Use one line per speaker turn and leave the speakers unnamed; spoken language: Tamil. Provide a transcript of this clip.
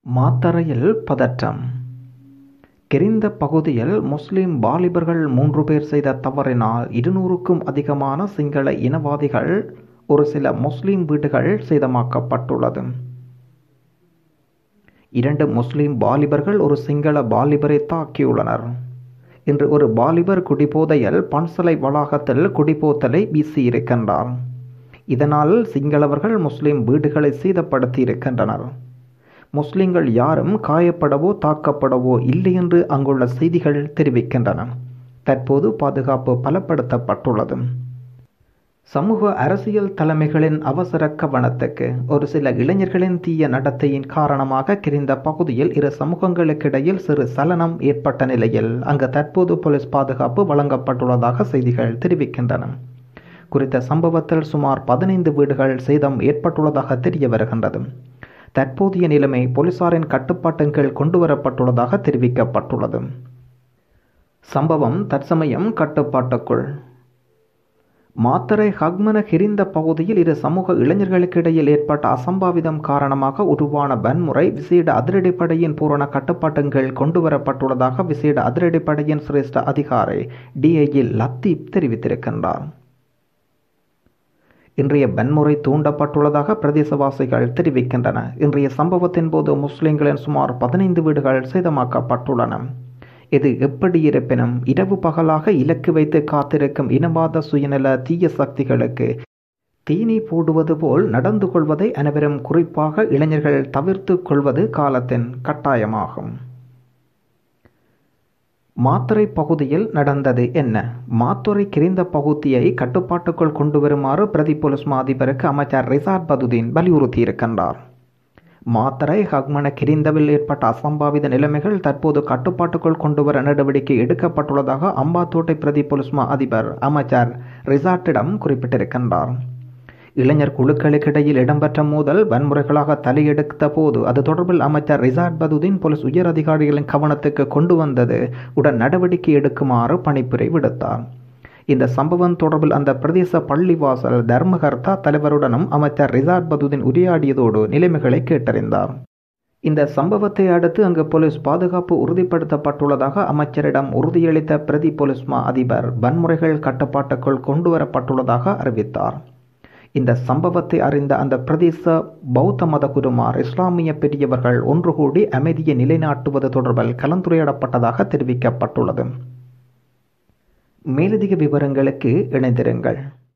மாத்தறையில் பதற்றம் கெரிந்த பகுதியில் முஸ்லிம் வாலிபர்கள் மூன்று பேர் செய்த தவறினால் இருநூறுக்கும் அதிகமான சிங்கள இனவாதிகள் ஒரு சில முஸ்லிம் வீடுகள் சேதமாக்கப்பட்டுள்ளது இரண்டு முஸ்லிம் வாலிபர்கள் ஒரு சிங்கள வாலிபரை தாக்கியுள்ளனர் இன்று ஒரு வாலிபர் குடிபோதையில் பன்சலை வளாகத்தில் குடிபோத்தலை வீசியிருக்கின்றார் இதனால் சிங்களவர்கள் முஸ்லிம் வீடுகளை சேதப்படுத்தி இருக்கின்றனர் முஸ்லிம்கள் யாரும் காயப்படவோ தாக்கப்படவோ இல்லை என்று அங்குள்ள செய்திகள் தெரிவிக்கின்றன தற்போது பாதுகாப்பு பலப்படுத்தப்பட்டுள்ளது சமூக அரசியல் தலைமைகளின் அவசர கவனத்துக்கு ஒரு சில இளைஞர்களின் தீய நடத்தையின் காரணமாக கிரிந்த பகுதியில் இரு சமூகங்களுக்கிடையில் சிறு சலனம் ஏற்பட்ட நிலையில் அங்கு தற்போது போலீஸ் பாதுகாப்பு வழங்கப்பட்டுள்ளதாக செய்திகள் தெரிவிக்கின்றன குறித்த சம்பவத்தில் சுமார் பதினைந்து வீடுகள் சேதம் ஏற்பட்டுள்ளதாக தெரிய வருகின்றது தற்போதைய நிலைமை போலீசாரின் கட்டுப்பாட்டின் கீழ் கொண்டுவரப்பட்டுள்ளதாக தெரிவிக்கப்பட்டுள்ளது சம்பவம் தற்சமயம் கட்டுப்பாட்டுக்குள் மாத்தரை ஹக்மன கிரிந்த பகுதியில் இரு சமூக இளைஞர்களுக்கு இடையில் ஏற்பட்ட அசம்பாவிதம் காரணமாக உருவான வன்முறை விசேட அதிரடிப்படையின் பூரண கட்டுப்பாட்டின் கீழ் கொண்டுவரப்பட்டுள்ளதாக விசேட அதிரடிப்படையின் சிரேஷ்ட அதிகாரி டிஐஜி லத்தீப் தெரிவித்திருக்கின்றார் இன்றைய வன்முறை தூண்டப்பட்டுள்ளதாக பிரதேசவாசிகள் தெரிவிக்கின்றன இன்றைய சம்பவத்தின் போது முஸ்லிம்களின் சுமார் பதினைந்து வீடுகள் சேதமாக்கப்பட்டுள்ளன இது எப்படி இருப்பினும் இரவு பகலாக இலக்கு வைத்து காத்திருக்கும் இனவாத சுயநல தீய சக்திகளுக்கு தீனி போடுவது போல் நடந்து கொள்வதை அனைவரும் குறிப்பாக இளைஞர்கள் தவிர்த்து கொள்வது காலத்தின் கட்டாயமாகும் மாத்துரை பகுதியில் நடந்தது என்ன மாத்துரை கிரிந்த பகுதியை கட்டுப்பாட்டுக்குள் கொண்டு வருமாறு பிரதி போலீஸ் அதிபருக்கு அமைச்சர் ரிசார்ட் பதுதீன் வலியுறுத்தியிருக்கின்றார் மாத்தரை ஹக்மன கிரிந்தவில் ஏற்பட்ட அசம்பாவித நிலைமைகள் தற்போது கட்டுப்பாட்டுக்குள் கொண்டுவர நடவடிக்கை எடுக்கப்பட்டுள்ளதாக அம்பாத்தோட்டை பிரதி போலீஸ் அதிபர் அமைச்சர் ரிசார்ட்டிடம் குறிப்பிட்டிருக்கின்றார் இளைஞர் குழுக்களுக்கிடையில் இடம்பெற்ற மோதல் வன்முறைகளாக தலையெடுத்த போது அது தொடர்பில் அமைச்சர் ரிசார்ட் பதுதீன் போலீஸ் உயர் அதிகாரிகளின் கவனத்துக்கு கொண்டு வந்தது உடன் நடவடிக்கை எடுக்குமாறு பணிப்புரை விடுத்தார் இந்த சம்பவம் தொடர்பில் அந்த பிரதேச பள்ளிவாசல் தர்மகர்த்தா தலைவருடனும் அமைச்சர் ரிசார்ட் பதுதீன் உரையாடியதோடு நிலைமைகளை கேட்டறிந்தார் இந்த சம்பவத்தை அடுத்து அங்கு போலீஸ் பாதுகாப்பு உறுதிப்படுத்தப்பட்டுள்ளதாக அமைச்சரிடம் உறுதியளித்த பிரதி போலீஸ் மா அதிபர் வன்முறைகள் கட்டுப்பாட்டுக்குள் கொண்டுவரப்பட்டுள்ளதாக அறிவித்தார் இந்த சம்பவத்தை அறிந்த அந்த பிரதேச பௌத்த மத குருமார் இஸ்லாமிய பெரியவர்கள் ஒன்று கூடி அமைதியை நிலைநாட்டுவது தொடர்பில் கலந்துரையாடப்பட்டதாக தெரிவிக்கப்பட்டுள்ளது மேலதிக விவரங்களுக்கு இணைந்திருங்கள்